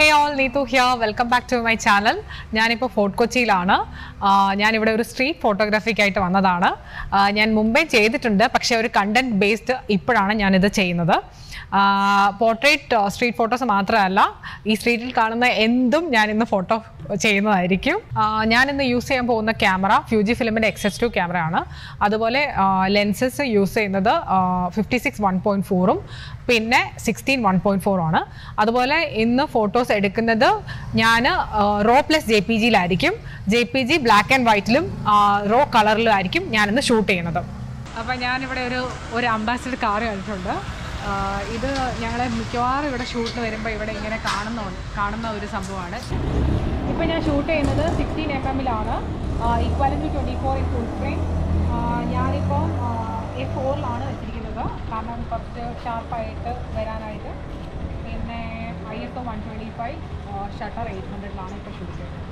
Hey all Neethu here welcome back to my channel ഞാനിപ്പോൾ fort കൊച്ചിയിലാണ് ആഹ് ഞാനിവിടെ ഒരു സ്ട്രീറ്റ് ഫോട്ടോഗ്രാഫിക്കായിട്ട് വന്നതാണ് ആഹ് ഞാൻ മുമ്പേ ചെയ്തിട്ടുണ്ട് പക്ഷേ ഒരു കണ്ടന്റ് ബേസ്ഡ് ഇപ്പോഴാണ് ഞാനിത് ചെയ്യുന്നത് പോർട്രേറ്റ് സ്ട്രീറ്റ് ഫോട്ടോസ് മാത്രമല്ല ഈ സ്ട്രീറ്റിൽ കാണുന്ന എന്തും ഞാൻ ഇന്ന് ഫോട്ടോ ചെയ്യുന്നതായിരിക്കും ആഹ് ഞാൻ ഇന്ന് യൂസ് ചെയ്യാൻ പോകുന്ന ക്യാമറ ഫ്യൂജി ഫിലിമിൻ്റെ എക്സ് എസ് ടു ക്യാമറയാണ് അതുപോലെ ലെൻസസ് യൂസ് ചെയ്യുന്നത് ഫിഫ്റ്റി സിക്സ് വൺ പോയിൻറ്റ് ഫോറും പിന്നെ സിക്സ്റ്റീൻ വൺ പോയിൻറ്റ് ഫോറും ആണ് അതുപോലെ ഇന്ന് ഫോട്ടോസ് എടുക്കുന്നത് ഞാൻ റോ പ്ലസ് ജെ പി ജിയിലായിരിക്കും J P G black and വൈറ്റിലും റോ കളറിലും ആയിരിക്കും ഞാനിന്ന് ഷൂട്ട് ചെയ്യുന്നത് അപ്പോൾ ഞാനിവിടെ ഒരു ഒരു അംബാസിഡർ കാർ കണ്ടിട്ടുണ്ട് ആഹ് ഇത് ഞങ്ങളെ മിക്കവാറും ഇവിടെ ഷൂട്ടിന് വരുമ്പോൾ ഇവിടെ ഇങ്ങനെ കാണുന്ന കാണുന്ന ഒരു സംഭവമാണ് ഇപ്പോൾ ഞാൻ ഷൂട്ട് ചെയ്യുന്നത് സിക്സ്റ്റീൻ എം എമ്മിലാണ് equality twenty four in full frame ഞാനിപ്പോൾ എ ഫോറിലാണ് വെച്ചിരിക്കുന്നത് കാരണം കുറച്ച് ഷാർപ്പായിട്ട് വരാനായിട്ട് പിന്നെ I S O one twenty five shutter eight ഹൺഡ്രഡിലാണ് ഇപ്പോൾ ഷൂട്ട് ചെയ്യുന്നത്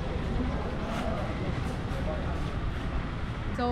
so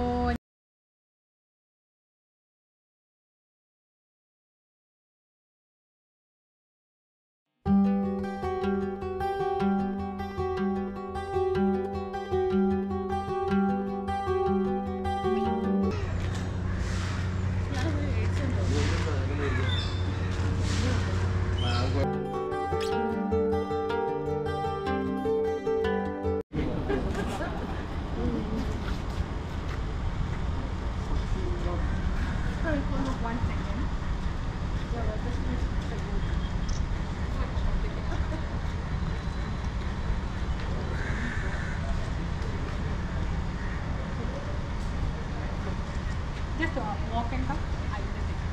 Just uh, walk and come. I will take it.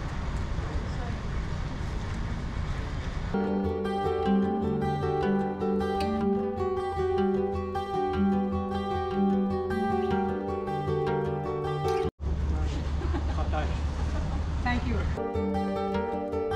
Thank you.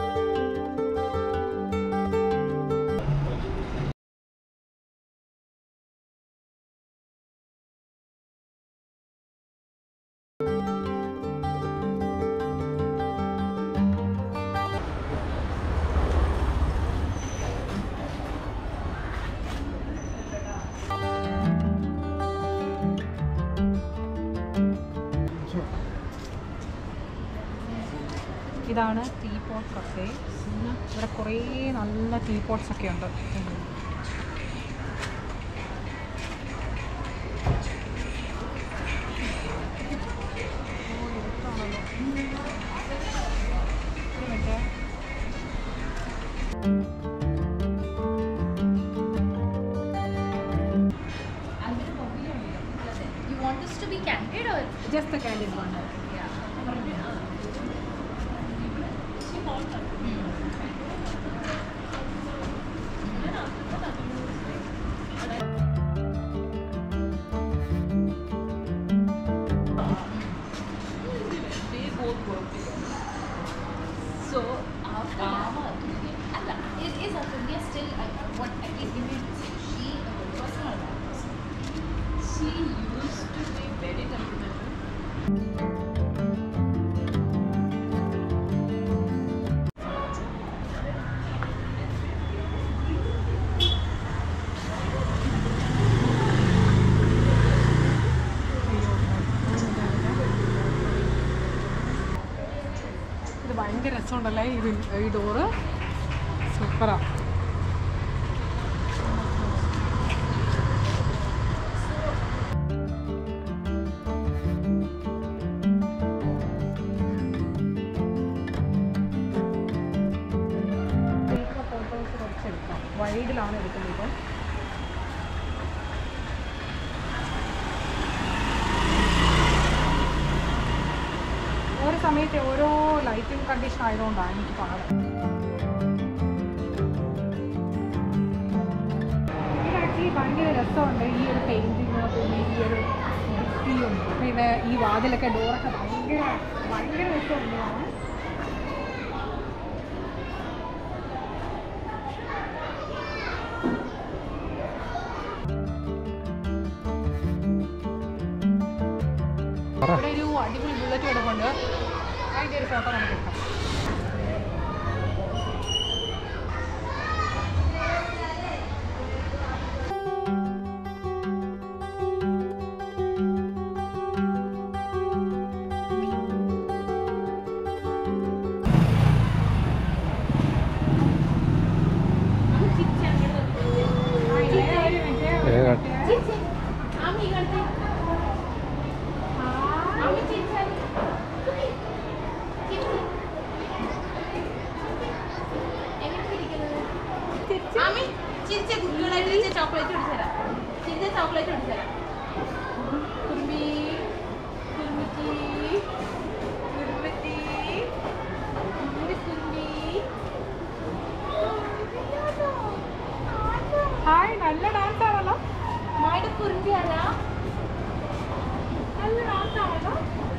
ഇതാണ് ടീ പോട്ട് കഫേ ഇവിടെ കുറേ നല്ല ടീ പോട്ട്സ് ഒക്കെ ഉണ്ട് You want this to be candid or just candid one so after Allah, is is Atulia still I what at least give me she uh, personal advice. She used to be very temperamental. ഇത് ഭയങ്കര രസമുണ്ടല്ലേ ഈ win- ഈ door സൂപ്പറാ photos കുറച്ചെടുക്കാം വൈഡിലാണ് എടുക്കുന്നത് ഓരോ സമയത്ത് ഓരോ ലൈറ്റിംഗ് കണ്ടീഷൻ ആയതുകൊണ്ടാണ് എനിക്ക് പാട് ഇത് ആക്ച്വലി ഭയങ്കര രസമുണ്ട് ഈ ഒരു പെയിൻറ്റിങ് പിന്നെ ഈ ഒരു ഭിത്തിയും പിന്നെ ഈ വാതിലൊക്കെ ഡോറൊക്കെ ഭയങ്കര ഭയങ്കര രസമുണ്ട് കാണാൻ. ഇവിടെ ഒരു അടിപൊളി ബുള്ളറ്റ് കിടപ്പുണ്ട് അതിൻ്റെ ഒരു ഫോട്ടോ നമുക്ക് എടുക്കാം ചിരിച്ച കുട്ടികളായിട്ട് ചിരിച്ച ചോക്ലേറ്റ് പിടിച്ചു തരാം ചിരിച്ച ചോക്ലേറ്റ് പിടിച്ചു തരാം കുറുമ്പി കുറുമ്പത്തി കുറുമ്പത്തി കുറുമ്പി കുറുമ്പി ഹായ് നല്ല ഡാൻസ് ആണല്ലോ മായുടെ കുറുമ്പി ആരാ നല്ല ഡാൻസ് ആണല്ലോ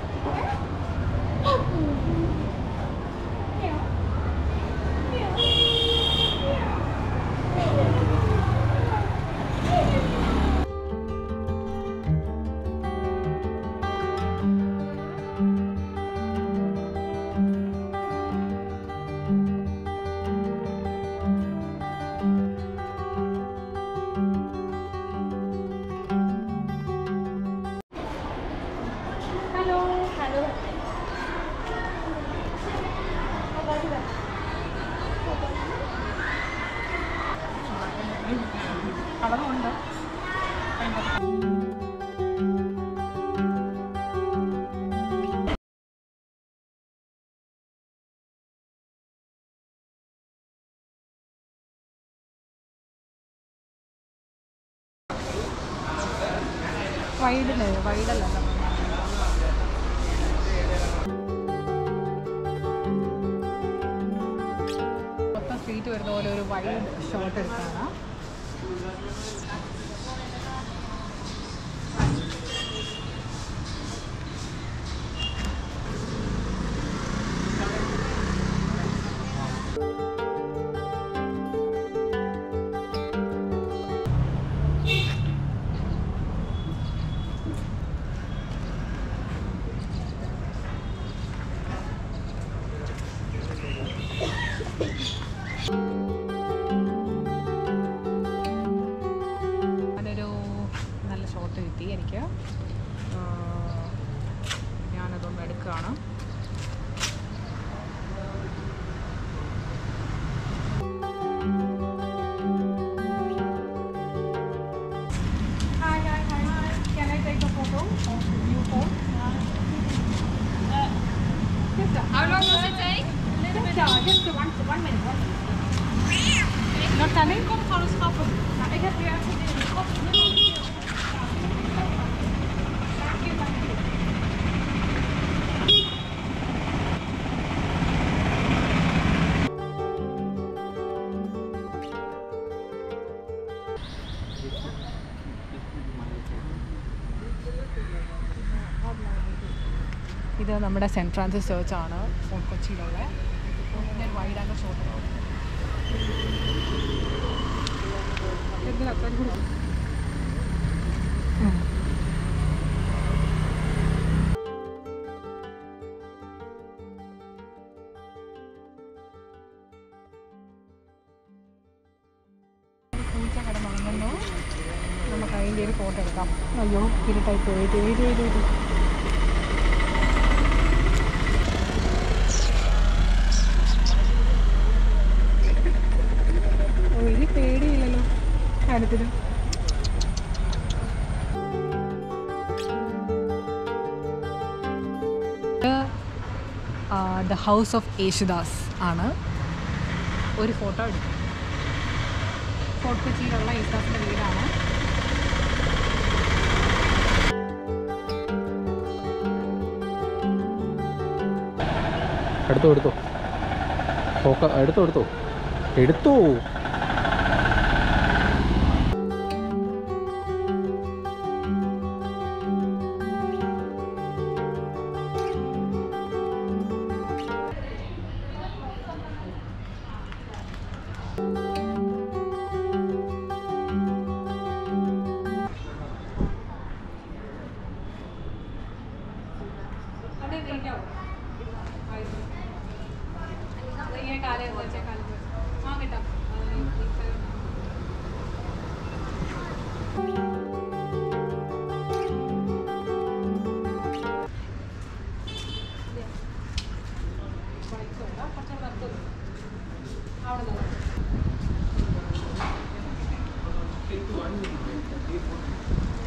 ഹലോ ഹലോ കളറുണ്ട് വൈഡല്ലേ വൈഡല്ല മൊത്തം സ്ട്രീറ്റ് വരുന്ന പോലെ ഒരു വൈഡ് ഷോട്ട് എടുത്താണ് അതിനൊരു നല്ല ഷോട്ട് കിട്ടി എനിക്ക് ആ, ഞാനതൊന്ന് എടുക്കുകയാണ് Hi, hi, hi, hi. Can I take a photo of you phone? Just, uh, How long does it take? just, uh, just one, one minute, one minute. Not coming? Kom gewoon eens grappen. Nou, ik heb weer even de kop. ഇത് നമ്മുടെ saint Francis church ആണ് fort കൊച്ചിയിലുള്ള ഞാൻ wide angle shot പൂച്ച കിടന്നുറങ്ങുന്നു നമുക്ക് അതിൻ്റെ ഒരു photo എടുക്കാം അയ്യോ ഇരുട്ടായി പോയി വെയിറ്റ് വെയിറ്റ് വെയിറ്റ് വെയിറ്റ് ഓ ഇനി പേടിയില്ലല്ലോ കാര്യത്തിന് ദ ഹൗസ് ഓഫ് യേശുദാസ് ആണ് ഒരു ഫോട്ടോ എടുക്കും ഫോർട്ട് കൊച്ചിയിലുള്ള യേശുദാസിൻ്റെ വീടാണ് എടുത്തോ എടുത്തോ ഫോക്ക എടുത്തോ എടുത്തോ എടുത്തോ അവിടെ നീക്കാവോ ഇങ്ങനെ കാലം വെച്ചാൽ കാലത്ത് ആ കിട്ടാം അവിടെ